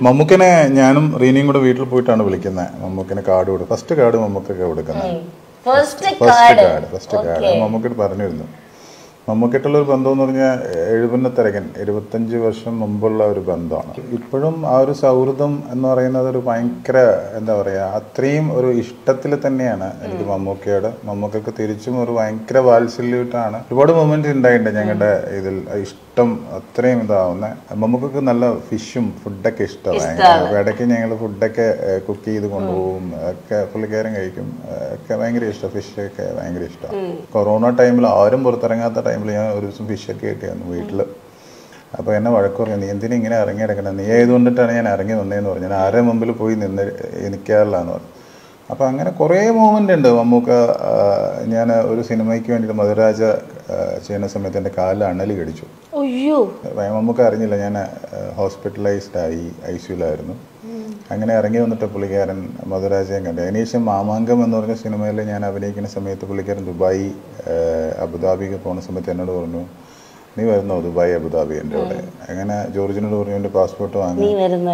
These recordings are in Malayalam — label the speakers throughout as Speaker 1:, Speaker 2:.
Speaker 1: മമ്മൂക്കനെ ഞാനും റീനിയും കൂടെ വീട്ടിൽ പോയിട്ടാണ് വിളിക്കുന്നത് മമ്മൂക്കനെ കാർഡ് കൊടുക്കും ഫസ്റ്റ് കാർഡ് മമ്മൂക്കൊക്കെ കൊടുക്കുന്നത്
Speaker 2: first
Speaker 1: first
Speaker 2: card
Speaker 1: card first card മമ്മൂക്കിട്ട് പറഞ്ഞിരുന്നു മമ്മൂക്കിട്ടുള്ള ഒരു ബന്ധം എന്ന് പറഞ്ഞാൽ എഴുപന്നത്തിരകൻ ഇരുപത്തഞ്ച് വർഷം മുമ്പുള്ള ഒരു ബന്ധമാണ് ഇപ്പോഴും ആ ഒരു സൗഹൃദം എന്ന് പറയുന്നത് ഒരു ഭയങ്കര എന്താ പറയുക അത്രയും ഒരു ഇഷ്ടത്തിൽ തന്നെയാണ് എനിക്ക് മമ്മൂക്കയോട് മമ്മൂക്കൊക്കെ തിരിച്ചും ഒരു ഭയങ്കര വാത്സല്യമായിട്ടാണ് ഒരുപാട് മൊമെന്റ്സ് ഉണ്ടായിട്ടുണ്ട് ഞങ്ങളുടെ ഇതിൽ ഇഷ്ടം അത്രയും ഇതാവുന്ന മമ്മൂക്കൊക്കെ നല്ല ഫിഷും ഫുഡൊക്കെ ഇഷ്ടമാണ് ഇടയ്ക്ക് ഞങ്ങൾ ഫുഡൊക്കെ കുക്ക് ചെയ്ത് കൊണ്ടുപോകും ഒക്കെ പുള്ളിക്കാരൻ കഴിക്കും ഒക്കെ ഭയങ്കര ഇഷ്ടം ഫിഷൊക്കെ ഭയങ്കര ഇഷ്ടമാണ് കൊറോണ ടൈമിൽ ആരും പുറത്തിറങ്ങാത്ത ടൈമിൽ ഞാൻ ഒരു ദിവസം ഫിഷൊക്കെ കിട്ടിയായിരുന്നു വീട്ടിൽ അപ്പോൾ എന്നെ വഴക്ക് പറഞ്ഞു നീ എന്തിനാ ഇങ്ങനെ ഇറങ്ങി കിടക്കണം നീ ആയതുകൊണ്ടിട്ടാണ് ഞാൻ ഇറങ്ങി വന്നതെന്ന് പറഞ്ഞു ഞാൻ ആരുടെ മുമ്പിൽ പോയി നിന്ന് നിൽക്കാറില്ല എന്ന് പറഞ്ഞു അപ്പോൾ അങ്ങനെ കുറേ മൂമെൻ്റ് ഉണ്ട് മമ്മൂക്ക ഞാൻ ഒരു സിനിമയ്ക്ക് വേണ്ടിയിട്ട് മധുരാജ ആ, ചെയ്യുന്ന സമയത്ത് എൻ്റെ കാലിൽ അണലി കടിച്ചു
Speaker 2: അയ്യോ
Speaker 1: മമ്മൂക്ക അറിഞ്ഞില്ല ഞാൻ ഹോസ്പിറ്റലൈസ്ഡ് ആയി ഐ സിയുലായിരുന്നു അങ്ങനെ ഇറങ്ങി വന്നിട്ട് പുള്ളിക്കാരൻ മധുരാജയം കണ്ടു അതിനുശേഷം മാമാങ്കം എന്ന് പറഞ്ഞ സിനിമയിൽ ഞാൻ അഭിനയിക്കുന്ന സമയത്ത് പുള്ളിക്കാരൻ ദുബായി ആ, അബുദാബിക്ക് പോകുന്ന സമയത്ത് എന്നോട് പറഞ്ഞു നീ വരുന്നോ ദുബായ് അബുദാബി എൻ്റെ അവിടെ അങ്ങനെ ജോർജിനോട് പറഞ്ഞു എൻ്റെ പാസ്പോർട്ട് വാങ്ങി
Speaker 2: നീ വരുന്നോ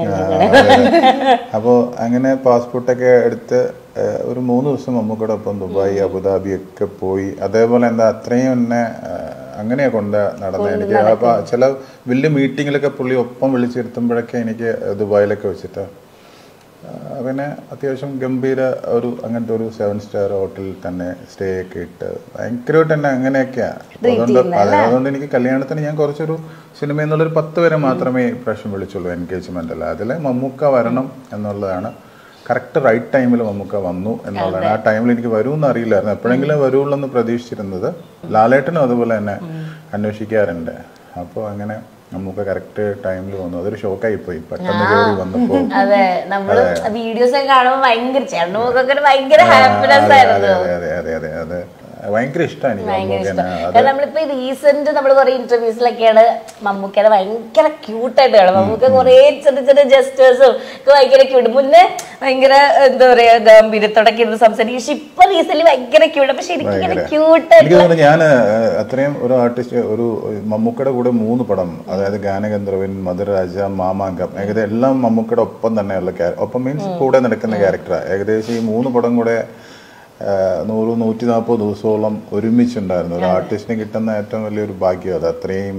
Speaker 1: അപ്പോൾ അങ്ങനെ പാസ്പോർട്ടൊക്കെ എടുത്ത് ആ, ഒരു മൂന്ന് ദിവസം മമ്മൂക്കോടൊപ്പം ദുബായ് അബുദാബി ഒക്കെ പോയി അതേപോലെ എന്താ അത്രയും എന്നെ ആ, അങ്ങനെയാ കൊണ്ട് നടന്നത് എനിക്ക് അപ്പൊ ചില വലിയ മീറ്റിങ്ങിലൊക്കെ പുള്ളി ഒപ്പം വിളിച്ചിരുത്തുമ്പോഴൊക്കെ എനിക്ക് ദുബായിലൊക്കെ വെച്ചിട്ട് ആ, പിന്നെ അത്യാവശ്യം ഗംഭീര ഒരു അങ്ങനത്തെ ഒരു സെവൻ സ്റ്റാർ ഹോട്ടലിൽ തന്നെ സ്റ്റേ ഒക്കെ ഇട്ട് ഭയങ്കരമായിട്ട് തന്നെ അങ്ങനെയൊക്കെയാ അതുകൊണ്ട് അതെ അതുകൊണ്ട് എനിക്ക് കല്യാണത്തിന് ഞാൻ കുറച്ചൊരു സിനിമ എന്നുള്ളൊരു പത്ത് വരെ മാത്രമേ ഇപ്രാവശ്യം വിളിച്ചുള്ളൂ എൻഗേജ്മെന്റ് അല്ല അതിൽ മമ്മൂക്ക വരണം എന്നുള്ളതാണ് കറക്റ്റ് റൈറ്റ് ടൈമിൽ മമ്മൂക്ക വന്നു എന്നുള്ളതാണ് ആ ടൈമിൽ എനിക്ക് വരുമെന്ന് അറിയില്ലായിരുന്നു എപ്പോഴെങ്കിലും വരുള്ളൂ എന്ന് പ്രതീക്ഷിച്ചിരുന്നത് ലാലേട്ടനും അതുപോലെ തന്നെ അന്വേഷിക്കാറുണ്ട് അപ്പോൾ അങ്ങനെ നമുക്ക് കറക്റ്റ് ടൈമിൽ വന്നു അതൊരു ഷോക്കായി പോയി പെട്ടെന്ന് കയറി വന്നപ്പോ
Speaker 2: അതെ നമ്മള് വീഡിയോസ് ഒക്കെ കാണുമ്പോ ഭയങ്കര ചേട്ടന്റെ മുഖമൊക്കെ ഭയങ്കര ഹാപ്പിനെസ്
Speaker 1: അതെ
Speaker 2: ആയിരുന്നു
Speaker 1: അതെ അതെ അതെ അതെ അതെ ഭയങ്കര ഇഷ്ടമാണ് എനിക്ക്
Speaker 2: ഭയങ്കര
Speaker 1: മമ്മൂക്കനെ
Speaker 2: ഇഷ്ടം
Speaker 1: അത്
Speaker 2: കാരണം നമ്മളിപ്പോ റീസെന്റ് നമ്മൾ കുറെ ഇന്റർവ്യൂസിലൊക്കെയാണ് മമ്മൂക്കനെ ഭയങ്കര ക്യൂട്ടായിട്ട് കാണും മമ്മൂക്ക കുറെ ചെറിയ ചെറിയ ജസ്റ്റേഴ്സും ഒക്കെ ഭയങ്കര ക്യൂട്ട് മുന്നേ ഭയങ്കര എന്താ പറയാ ഗംഭീരത്തോടൊക്കെ ഇരുന്ന് സംസാരിക്കും പക്ഷെ ഇപ്പൊ റീസെന്റ് ഭയങ്കര ക്യൂട്ട് പക്ഷെ എനിക്ക് ഇങ്ങനെ
Speaker 1: ഭയങ്കര.
Speaker 2: ക്യൂട്ട്
Speaker 1: എനിക്ക് തോന്നുന്നു ഞാൻ അത്രയും ഒരു ആർട്ടിസ്റ്റ് ഒരു മമ്മൂക്കയുടെ കൂടെ മൂന്ന് പടം അതായത് ഗാനഗന്ധർവൻ മധുരരാജ മാമാങ്കം ഏകദേശം എല്ലാം മമ്മൂക്കയുടെ ഒപ്പം തന്നെയുള്ള ക്യാ- ഒപ്പം മീൻസ് കൂടെ നടക്കുന്ന ക്യാരക്ടറാണ് ഏകദേശം ഈ മൂന്ന് പടം കൂടെ ആ, നൂറ് നൂറ്റി നാൽപ്പത് ദിവസത്തോളം ഒരുമിച്ചുണ്ടായിരുന്നു ഒരു ആർട്ടിസ്റ്റിന് കിട്ടുന്ന ഏറ്റവും വലിയൊരു ഭാഗ്യം അത് അത്രയും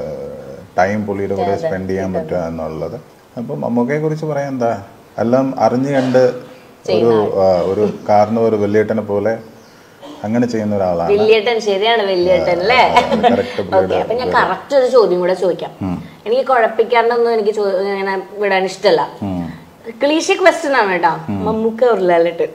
Speaker 1: ടൈം പുള്ളിയുടെ കൂടെ സ്പെൻഡ് ചെയ്യാൻ പറ്റുക എന്നുള്ളത് അപ്പം മമ്മൂക്കയെ കുറിച്ച് പറയാൻ എന്താ എല്ലാം അറിഞ്ഞു കണ്ട് ഒരു ആ, ഒരു കാരണവർ ഒരു വലിയേട്ടനെ പോലെ അങ്ങനെ ചെയ്യുന്ന ഒരാളാണ്
Speaker 2: വലിയേട്ടൻ ശരിയാണ് വലിയേട്ടൻ അല്ലേ
Speaker 1: കറക്റ്റ്
Speaker 2: ഓക്കെ അപ്പൊ ഞാൻ കറക്റ്റ് ഒരു ചോദ്യം കൂടെ ചോദിക്കാം എനിക്ക് കുഴപ്പിക്കാണ്ടൊന്നും എനിക്ക് ചോ- ഇങ്ങനെ വിടാൻ ഇഷ്ടമല്ല ക്ലീഷ ക്വസ്റ്റ്യൻ ആണ് കേട്ടോ മമ്മൂക്ക ഉരുളാലിട്ട്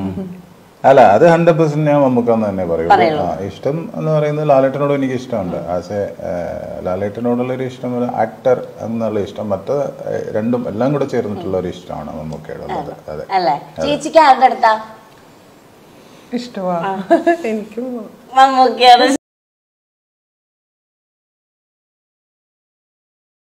Speaker 1: അല്ല അത് ഹൺഡ്രഡ് പെർസെന്റ് ഞാൻ മമ്മൂക്കാന്ന് തന്നെ പറയുള്ളൂ ആ, ഇഷ്ടം എന്ന് പറയുന്നത് ലാലേട്ടനോട് എനിക്ക് ഇഷ്ടമുണ്ട് ആസ് എ ലാലേട്ടനോടുള്ള ഒരു ഇഷ്ടം ഒരു ആക്ടർ എന്നുള്ള ഇഷ്ടം മറ്റ് ഏഹ്, രണ്ടും എല്ലാം കൂടെ ചേർന്നിട്ടുള്ള ഒരു ഇഷ്ടമാണ് മമ്മൂക്കയുടെ ഉള്ളത് അതെ
Speaker 2: അല്ലേ ചേച്ചിക്ക് ആരുടെ അടുത്താ
Speaker 3: ഇഷ്ടമാ എനിക്കും
Speaker 2: മമ്മൂക്കയാണ്